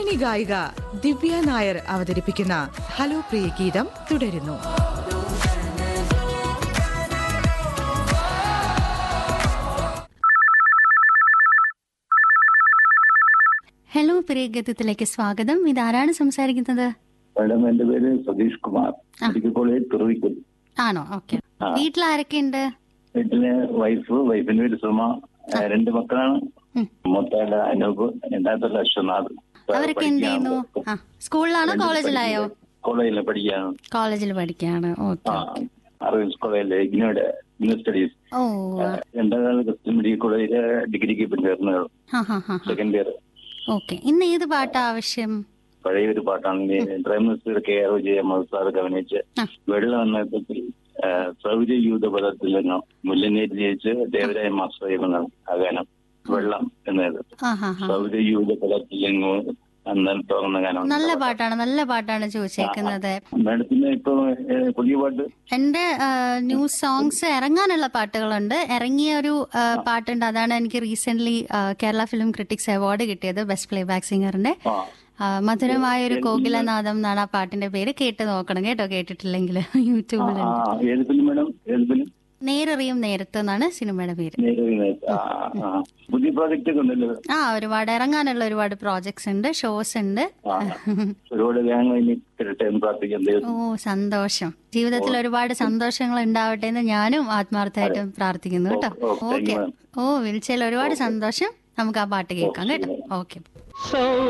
പിന്നണി ഗായിക ദിവ്യ നായർ അവതരിപ്പിക്കുന്ന ഹലോ പ്രിയ ഗീതം തുടരുന്നു ഹലോ പ്രിയഗീതത്തിലേക്ക് സ്വാഗതം ഇതാരാണ് സംസാരിക്കുന്നത് മാഡം എന്റെ പേര് സതീഷ് കുമാർ ആ. മെഡിക്കൽ കോളേജ് തുറവിക്കൽ ആണോ ഓക്കെ ആ. വീട്ടിൽ ആരൊക്കെയുണ്ട് വീട്ടിലെ വൈഫ് വൈഫിന്റെ പേര് സുമ ആ, രണ്ട് മക്കളാണ് ഉം. മൂത്തയാള് അനൂപ് രണ്ടാമത്തെ അശ്വനാഥ് അവരൊക്കെ എന്ത് ചെയ്യുന്നു ആ സ്കൂളിലാണോ കോളേജിലായോ കോളേജിൽ പഠിക്കാണ് കോളേജിൽ പഠിക്കുകയാണ് ഓക്കെ ആ അറിവിൽസ് കോളേജിലെ ഇഗ്നോയുടെ ന്യൂ സ്റ്റഡീസ് ഓ രണ്ടാമത് ക്രിസ്ത്യൻ മെഡിക്കൽ കോളേജിലെ ഡിഗ്രിക്ക് ഇപ്പം ചേർന്നത് ഹാ ഹാ ഹാ സെക്കൻഡ് ഇയർ ഓക്കെ ഇന്ന് ഏത് പാട്ടാ ആവശ്യം പഴയ ഒരു പാട്ടാണ് prime minister K R Vijaya മഹസാദ് അഭിനയിച്ച് ആ. വെള്ളം എന്ന യുദ്ധത്തിൽ സൗദി യൂതപദത്തിൽ നിന്ന് മുല്ലനേറ്റ് ജയിച്ച് ദേവരായ മാസ്റ്റർ ചെയ്യുന്നതാണ് ആ ഗാനം വെള്ളം എന്നത് ആ ഹാ ഹാ സൗദി യൂതപദത്തിൽ നിന്ന് അന്നൽ തുറന്ന ഗാനം നല്ല പാട്ടാണ് നല്ല പാട്ടാണ് ചോദിച്ചേക്കുന്നത് മാഡത്തിന് ഇപ്പൊ ഏ, പുതിയ പാട്ട് എന്റെ ന്യൂ സോങ്സ് ഇറങ്ങാനുള്ള പാട്ടുകളുണ്ട് ഇറങ്ങിയ ഒരു ആ, പാട്ടുണ്ട് അതാണ് എനിക്ക് recent Kerala film critics award കിട്ടിയത് ബെസ്റ്റ് പ്ലേ ബാക്ക് സിംഗറിന്റെ ആ ആ, മധുരമായ ഒരു കോകിലനാദം എന്നാണ് ആ പാട്ടിന്റെ പേര് കേട്ട് നോക്കണം കേട്ടോ കേട്ടിട്ടില്ലെങ്കിൽ ആ, യൂട്യൂബിൽ ആ, ഏത് ഫിലിം മാഡം ഏത് ഫിലിം നേരെറിയും നേരത്ത് എന്നാണ് സിനിമയുടെ പേര് നേരെ ആ, ആ. പുതിയ പ്രോജക്റ്റ് ഒക്കെ ഉണ്ടല്ലോ ആ ഒരുപാട് ഇറങ്ങാനുള്ള ഒരുപാട് പ്രോജക്ട്സ് ഉണ്ട് ഷോസ് ഉണ്ട് ആ ഒരുപാട് ഗാനങ്ങൾ ഇനി കിട്ടട്ടെ എന്ന് പ്രാർത്ഥിക്കാം ദൈവം ഓ സന്തോഷം ജീവിതത്തിൽ ഒരുപാട് സന്തോഷങ്ങൾ ഉണ്ടാവട്ടെ എന്ന് ഞാനും ആത്മാർത്ഥമായിട്ടും പ്രാർത്ഥിക്കുന്നു കേട്ടോ ഓ, ഓ, thank you, ഓക്കെ ma'am. ഓ വിളിച്ചതിൽ ഒരുപാട് സന്തോഷം നമുക്ക് ആ പാട്ട് കേൾക്കാം കേട്ടോ ഓക്കെ